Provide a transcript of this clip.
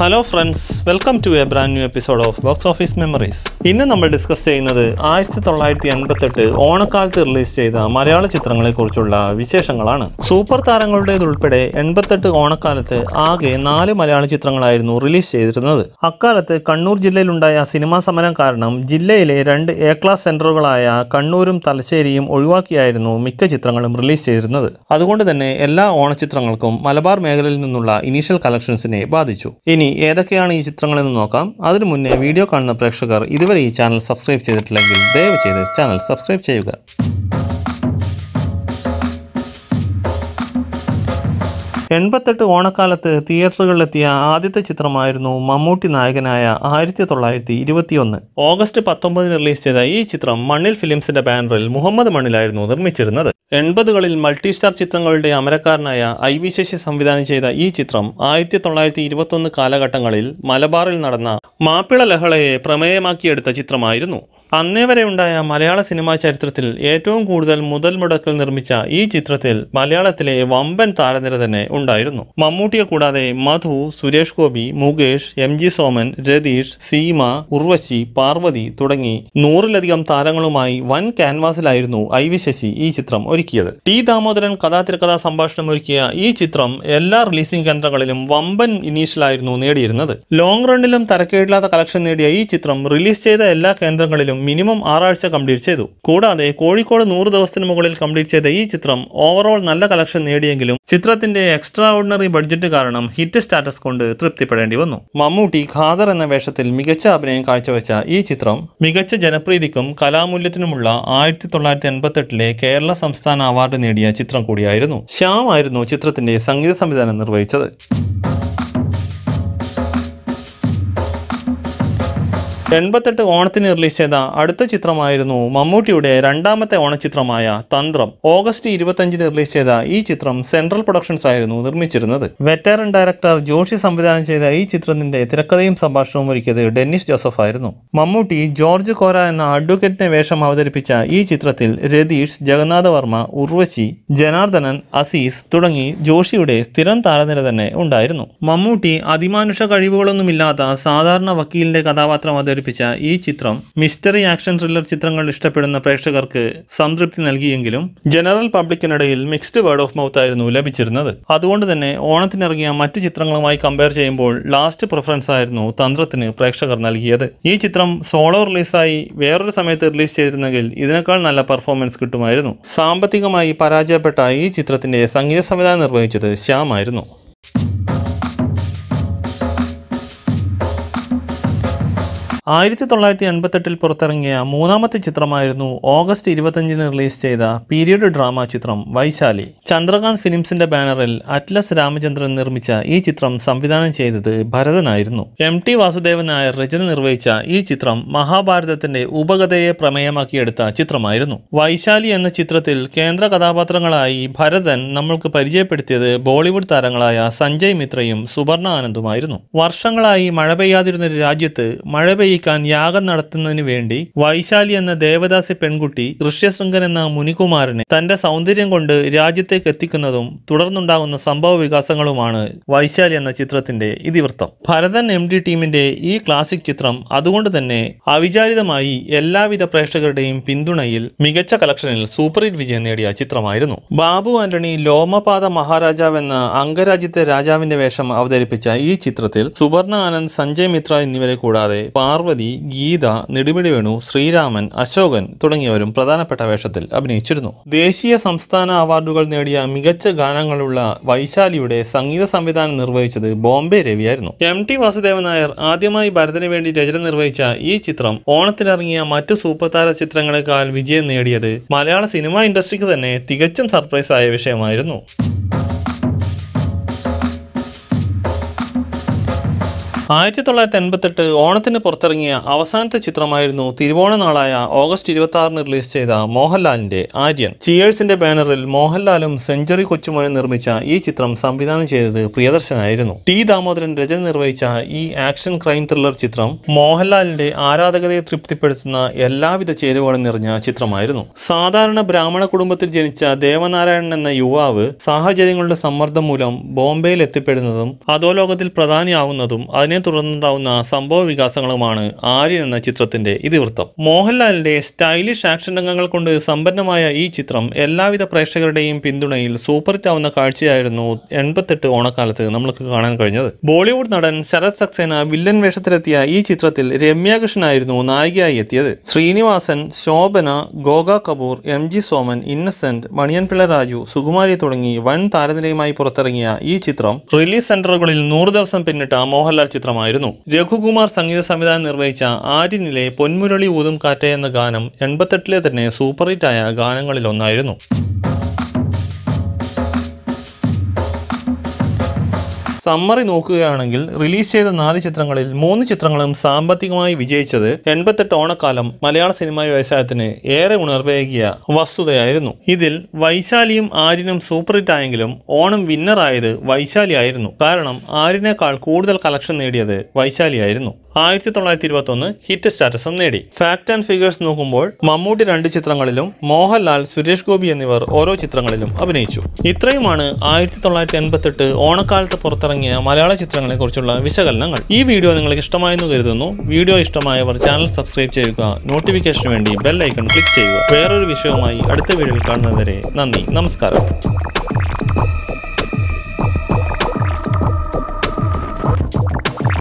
hello friends welcome to a brand new episode of box office memories ഇന്ന് നമ്മൾ discuss ചെയ്യുന്നത് ആയിരത്തി തൊള്ളായിരത്തി എൺപത്തെട്ട് ഓണക്കാലത്ത് റിലീസ് ചെയ്ത മലയാള ചിത്രങ്ങളെക്കുറിച്ചുള്ള വിശേഷങ്ങളാണ് സൂപ്പർ താരങ്ങളുടേതുൾപ്പെടെ എൺപത്തെട്ട് ഓണക്കാലത്ത് ആകെ നാല് മലയാള ചിത്രങ്ങളായിരുന്നു റിലീസ് ചെയ്തിരുന്നത് അക്കാലത്ത് കണ്ണൂർ ജില്ലയിലുണ്ടായ സിനിമാ സമരം കാരണം ജില്ലയിലെ രണ്ട് എ ക്ലാസ് സെന്ററുകളായ കണ്ണൂരും തലശ്ശേരിയും ഒഴിവാക്കിയായിരുന്നു മിക്ക ചിത്രങ്ങളും റിലീസ് ചെയ്തിരുന്നത് അതുകൊണ്ട് തന്നെ എല്ലാ ഓണച്ചിത്രങ്ങൾക്കും മലബാർ മേഖലയിൽ നിന്നുള്ള ഇനീഷ്യൽ കളക്ഷൻസിനെ ബാധിച്ചു ഇനി ഏതൊക്കെയാണ് ഈ ചിത്രങ്ങളെന്ന് നോക്കാം അതിനു മുന്നേ വീഡിയോ കാണുന്ന പ്രേക്ഷകർ ഇതുവരെ ഈ ചാനൽ സബ്സ്ക്രൈബ് ചെയ്തിട്ടില്ലെങ്കിൽ ദയവ് ചെയ്ത് ചാനൽ സബ്സ്ക്രൈബ് ചെയ്യുക എൺപത്തെട്ട് ഓണക്കാലത്ത് തിയേറ്ററുകളിലെത്തിയ ആദ്യത്തെ ചിത്രമായിരുന്നു മമ്മൂട്ടി നായകനായ ആയിരത്തി തൊള്ളായിരത്തി ഇരുപത്തിയൊന്ന് ഓഗസ്റ്റ് പത്തൊമ്പതിന് റിലീസ് ചെയ്ത ഈ ചിത്രം മണ്ണിൽ ഫിലിംസിന്റെ ബാനറിൽ മുഹമ്മദ് മണ്ണിലായിരുന്നു നിർമ്മിച്ചിരുന്നത് എൺപതുകളിൽ മൾട്ടി സ്റ്റാർ ചിത്രങ്ങളുടെ അമരക്കാരനായ ഐ വി ശശി സംവിധാനം ചെയ്ത ഈ ചിത്രം ആയിരത്തി തൊള്ളായിരത്തി ഇരുപത്തൊന്ന് കാലഘട്ടങ്ങളിൽ മലബാറിൽ നടന്ന മാപ്പിള ലഹളയെ പ്രമേയമാക്കിയെടുത്ത ചിത്രമായിരുന്നു അന്നേ വരെ ഉണ്ടായ മലയാള സിനിമാ ചരിത്രത്തിൽ ഏറ്റവും കൂടുതൽ മുതൽ മുടക്കൽ നിർമ്മിച്ച ഈ ചിത്രത്തിൽ മലയാളത്തിലെ വമ്പൻ താരനിര തന്നെ ഉണ്ടായിരുന്നു മമ്മൂട്ടിയെ കൂടാതെ മധു സുരേഷ് ഗോപി മുകേഷ് എം ജി സോമൻ രതീഷ് സീമ ഉർവശി പാർവതി തുടങ്ങി നൂറിലധികം താരങ്ങളുമായി വൻ ക്യാൻവാസിലായിരുന്നു ഐ വി ശശി ഈ ചിത്രം ഒരുക്കിയത് ടി ദാമോദരൻ കഥാതിരക്കഥാ സംഭാഷണം ഒരുക്കിയ ഈ ചിത്രം എല്ലാ റിലീസിംഗ് കേന്ദ്രങ്ങളിലും വമ്പൻ ഇനീഷ്യലായിരുന്നു നേടിയിരുന്നത് ലോങ് റണ്ണിലും തരക്കേടില്ലാത്ത കളക്ഷൻ നേടിയ ഈ ചിത്രം റിലീസ് ചെയ്ത എല്ലാ കേന്ദ്രങ്ങളിലും മിനിമം ആറാഴ്ച കംപ്ലീറ്റ് ചെയ്തു കൂടാതെ കോഴിക്കോട് നൂറ് ദിവസത്തിന് മുകളിൽ കംപ്ലീറ്റ് ചെയ്ത ഈ ചിത്രം ഓവറോൾ നല്ല കളക്ഷൻ നേടിയെങ്കിലും ചിത്രത്തിന്റെ എക്സ്ട്രാ ഓർഡിനറി ബഡ്ജറ്റ് കാരണം ഹിറ്റ് സ്റ്റാറ്റസ് കൊണ്ട് തൃപ്തിപ്പെടേണ്ടി വന്നു മമ്മൂട്ടി ഖാദർ എന്ന വേഷത്തിൽ മികച്ച അഭിനയം കാഴ്ചവെച്ച ഈ ചിത്രം മികച്ച ജനപ്രീതിക്കും കലാമൂല്യത്തിനുമുള്ള ആയിരത്തി തൊള്ളായിരത്തി എൺപത്തെട്ടിലെ കേരള സംസ്ഥാന അവാർഡ് നേടിയ ചിത്രം കൂടിയായിരുന്നു ശ്യാം ആയിരുന്നു ചിത്രത്തിന്റെ സംഗീത സംവിധാനം നിർവഹിച്ചത് എൺപത്തെട്ട് ഓണത്തിന് റിലീസ് ചെയ്ത അടുത്ത ചിത്രമായിരുന്നു മമ്മൂട്ടിയുടെ രണ്ടാമത്തെ ഓണച്ചിത്രമായ തന്ത്രം ഓഗസ്റ്റ് ഇരുപത്തഞ്ചിന് റിലീസ് ചെയ്ത ഈ ചിത്രം സെൻട്രൽ പ്രൊഡക്ഷൻസ് ആയിരുന്നു നിർമ്മിച്ചിരുന്നത് വെറ്ററൻ ഡയറക്ടർ ജോഷി സംവിധാനം ചെയ്ത ഈ ചിത്രത്തിന്റെ തിരക്കഥയും സംഭാഷണവും ഒരുക്കിയത് ഡെന്നിസ് ജോസഫ് ആയിരുന്നു മമ്മൂട്ടി ജോർജ് കോര എന്ന അഡ്വക്കേറ്റിനെ വേഷം അവതരിപ്പിച്ച ഈ ചിത്രത്തിൽ രതീഷ് ജഗന്നാഥ വർമ്മ ഉർവശി ജനാർദ്ദനൻ അസീസ് തുടങ്ങി ജോഷിയുടെ സ്ഥിരം താരനിര തന്നെ ഉണ്ടായിരുന്നു മമ്മൂട്ടി അതിമാനുഷ കഴിവുകളൊന്നുമില്ലാത്ത സാധാരണ വക്കീലിന്റെ കഥാപാത്രം അവതരിപ്പിച്ച ഈ ചിത്രം മിസ്റ്ററി ആക്ഷൻ ത്രില്ലർ ചിത്രങ്ങൾ ഇഷ്ടപ്പെടുന്ന പ്രേക്ഷകർക്ക് സംതൃപ്തി നൽകിയെങ്കിലും ജനറൽ പബ്ലിക്കിനിടയിൽ മിക്സ്ഡ് വേർഡ് ഓഫ് മൗത്ത് ആയിരുന്നു ലഭിച്ചിരുന്നത് അതുകൊണ്ട് തന്നെ ഓണത്തിനിറങ്ങിയ മറ്റ് ചിത്രങ്ങളുമായി കമ്പയർ ചെയ്യുമ്പോൾ ലാസ്റ്റ് പ്രിഫറൻസ് ആയിരുന്നു തന്ത്രത്തിന് പ്രേക്ഷകർ നൽകിയത് ഈ ചിത്രം സോളോ റിലീസായി വേറൊരു സമയത്ത് റിലീസ് ചെയ്തിരുന്നെങ്കിൽ ഇതിനേക്കാൾ നല്ല പെർഫോമൻസ് കിട്ടുമായിരുന്നു സാമ്പത്തികമായി പരാജയപ്പെട്ട ഈ ചിത്രത്തിന്റെ സംഗീത സംവിധാനം നിർവഹിച്ചത് ശ്യാം ആയിരുന്നു ആയിരത്തി തൊള്ളായിരത്തി എൺപത്തെട്ടിൽ പുറത്തിറങ്ങിയ മൂന്നാമത്തെ ചിത്രമായിരുന്നു ഓഗസ്റ്റ് ഇരുപത്തഞ്ചിന് റിലീസ് ചെയ്ത പീരിയഡ് ഡ്രാമ ചിത്രം വൈശാലി ചന്ദ്രകാന്ത് ഫിലിംസിന്റെ ബാനറിൽ അറ്റ്ലസ് രാമചന്ദ്രൻ നിർമ്മിച്ച ഈ ചിത്രം സംവിധാനം ചെയ്തത് ഭരതനായിരുന്നു എം ടി വാസുദേവൻ നായർ രചന നിർവഹിച്ച ഈ ചിത്രം മഹാഭാരതത്തിന്റെ ഉപകഥയെ പ്രമേയമാക്കിയെടുത്ത ചിത്രമായിരുന്നു വൈശാലി എന്ന ചിത്രത്തിൽ കേന്ദ്ര കഥാപാത്രങ്ങളായി ഭരതൻ നമ്മൾക്ക് പരിചയപ്പെടുത്തിയത് ബോളിവുഡ് താരങ്ങളായ സഞ്ജയ് മിത്രയും സുവർണ ആനന്ദുമായിരുന്നു വർഷങ്ങളായി മഴ പെയ്യാതിരുന്ന ഒരു രാജ്യത്ത് മഴ പെയ്യിക്കാൻ യാഗം നടത്തുന്നതിന് വേണ്ടി വൈശാലി എന്ന ദേവദാസി പെൺകുട്ടി ഋഷ്യശൃംഗൻ എന്ന മുനികുമാരനെ തന്റെ സൗന്ദര്യം കൊണ്ട് രാജ്യത്തേക്ക് എത്തിക്കുന്നതും തുടർന്നുണ്ടാകുന്ന സംഭവ വികാസങ്ങളുമാണ് വൈശാലി എന്ന ചിത്രത്തിന്റെ ഇതിവൃത്തം ഭരതൻ എം ഡി ടീമിന്റെ ഈ ക്ലാസിക് ചിത്രം അതുകൊണ്ട് തന്നെ അവിചാരിതമായി എല്ലാവിധ പ്രേക്ഷകരുടെയും പിന്തുണയിൽ മികച്ച കളക്ഷനിൽ സൂപ്പർ ഹിറ്റ് വിജയം നേടിയ ചിത്രമായിരുന്നു ബാബു ആന്റണി ലോമപാത മഹാരാജാവ് എന്ന അംഗരാജ്യത്തെ രാജാവിന്റെ വേഷം അവതരിപ്പിച്ച ഈ ചിത്രത്തിൽ സുവർണ ആനന്ദ് സഞ്ജയ് മിത്ര എന്നിവരെ കൂടാതെ പാർവതി ഗീത നെടുമിടി വേണു ശ്രീരാമൻ അശോകൻ തുടങ്ങിയവരും പ്രധാനപ്പെട്ട വേഷത്തിൽ അഭിനയിച്ചിരുന്നു ദേശീയ സംസ്ഥാന അവാർഡുകൾ നേടിയ മികച്ച ഗാനങ്ങളുള്ള വൈശാലിയുടെ സംഗീത സംവിധാനം നിർവഹിച്ചത് ബോംബെ രവിയായിരുന്നു എം ടി വാസുദേവൻ നായർ ആദ്യമായി ഭരതന് വേണ്ടി രചന നിർവഹിച്ച ഈ ചിത്രം ഓണത്തിനിറങ്ങിയ മറ്റു സൂപ്പർ താര ചിത്രങ്ങളെക്കാൾ വിജയം നേടിയത് മലയാള സിനിമാ ഇൻഡസ്ട്രിക്ക് തന്നെ തികച്ചും സർപ്രൈസ് ആയ വിഷയമായിരുന്നു ആയിരത്തി തൊള്ളായിരത്തി എൺപത്തെട്ട് ഓണത്തിന് പുറത്തിറങ്ങിയ അവസാനത്തെ ചിത്രമായിരുന്നു തിരുവോണ നാളായ ഓഗസ്റ്റ് ഇരുപത്തി ആറിന് റിലീസ് ചെയ്ത മോഹൻലാലിന്റെ ആര്യൻ ചിയേഴ്സിന്റെ ബാനറിൽ മോഹൻലാലും സെഞ്ചുറി കൊച്ചുമോനും നിർമ്മിച്ച ഈ ചിത്രം സംവിധാനം ചെയ്തത് പ്രിയദർശനായിരുന്നു ടി ദാമോദരൻ രചന നിർവഹിച്ച ഈ ആക്ഷൻ ക്രൈം ത്രില്ലർ ചിത്രം മോഹൻലാലിന്റെ ആരാധകരെ തൃപ്തിപ്പെടുത്തുന്ന എല്ലാവിധ ചേരുവകളും നിറഞ്ഞ ചിത്രമായിരുന്നു സാധാരണ ബ്രാഹ്മണ കുടുംബത്തിൽ ജനിച്ച ദേവനാരായണൻ എന്ന യുവാവ് സാഹചര്യങ്ങളുടെ സമ്മർദ്ദം മൂലം ബോംബെയിൽ എത്തിപ്പെടുന്നതും അധോലോകത്തിൽ പ്രധാനിയാവുന്നതും അതിനെ തുടർന്നുണ്ടാവുന്ന സംഭവ വികാസങ്ങളുമാണ് ആര്യൻ എന്ന ചിത്രത്തിന്റെ ഇതിവൃത്തം മോഹൻലാലിന്റെ സ്റ്റൈലിഷ് ആക്ഷൻ രംഗങ്ങൾ കൊണ്ട് സമ്പന്നമായ ഈ ചിത്രം എല്ലാവിധ പ്രേക്ഷകരുടെയും പിന്തുണയിൽ സൂപ്പർ ഹിറ്റ് ആവുന്ന കാഴ്ചയായിരുന്നു എൺപത്തെട്ട് ഓണക്കാലത്ത് നമ്മൾക്ക് കാണാൻ കഴിഞ്ഞത് ബോളിവുഡ് നടൻ ശരത് സക്സേന വില്ലൻ വേഷത്തിലെത്തിയ ഈ ചിത്രത്തിൽ രമ്യ കൃഷ്ണനായിരുന്നു നായികയായി എത്തിയത് Sreenivasan Shobhana Goga Kapoor M G Soman Innocent Maniyanpilla Raju Sukumari തുടങ്ങി വൻ താരനിരയുമായി പുറത്തിറങ്ങിയ ഈ ചിത്രം റിലീസ് സെന്ററുകളിൽ നൂറ് ദിവസം പിന്നിട്ട മോഹൻലാൽ ചിത്രമായിരുന്നു രഘുകുമാർ സംഗീത സംവിധാനം നിർവഹിച്ച ആര്യനിലെ പൊന്മുരളി ഊതും കാറ്റ എന്ന ഗാനം എൺപത്തെട്ടിലെ തന്നെ സൂപ്പർ ഹിറ്റായ ഗാനങ്ങളിലൊന്നായിരുന്നു സമ്മറി നോക്കുകയാണെങ്കിൽ റിലീസ് ചെയ്ത നാല് ചിത്രങ്ങളിൽ മൂന്ന് ചിത്രങ്ങളും സാമ്പത്തികമായി വിജയിച്ചത് എൺപത്തെട്ട് ഓണക്കാലം മലയാള സിനിമാ വ്യവസായത്തിന് ഏറെ ഉണർവേകിയ വസ്തുതയായിരുന്നു ഇതിൽ വൈശാലിയും ആര്യനും സൂപ്പർ ഹിറ്റ് ആയെങ്കിലും ഓണം വിന്നറായത് വൈശാലി ആയിരുന്നു കാരണം ആര്യനേക്കാൾ കൂടുതൽ കളക്ഷൻ നേടിയത് വൈശാലിയായിരുന്നു ആയിരത്തി തൊള്ളായിരത്തി ഇരുപത്തി ഒന്ന് ഹിറ്റ് സ്റ്റാറ്റസും നേടി ഫാക്ട് ആൻഡ് ഫിഗേഴ്സ് നോക്കുമ്പോൾ മമ്മൂട്ടി രണ്ട് ചിത്രങ്ങളിലും മോഹൻലാൽ സുരേഷ് ഗോപി എന്നിവർ ഓരോ ചിത്രങ്ങളിലും അഭിനയിച്ചു ഇത്രയുമാണ് ആയിരത്തി തൊള്ളായിരത്തി എൺപത്തെട്ട് ഓണക്കാലത്ത് പുറത്തിറങ്ങിയ മലയാള ചിത്രങ്ങളെ കുറിച്ചുള്ള വിശകലനങ്ങൾ ഈ വീഡിയോ നിങ്ങൾക്ക് ഇഷ്ടമായെന്ന് കരുതുന്നു വീഡിയോ ഇഷ്ടമായവർ ചാനൽ സബ്സ്ക്രൈബ് ചെയ്യുക നോട്ടിഫിക്കേഷന് വേണ്ടി ബെൽ ഐക്കൺ ക്ലിക്ക് ചെയ്യുക വേറൊരു വിഷയവുമായി അടുത്ത വീഡിയോയിൽ കാണുന്നതുവരെ നന്ദി നമസ്കാരം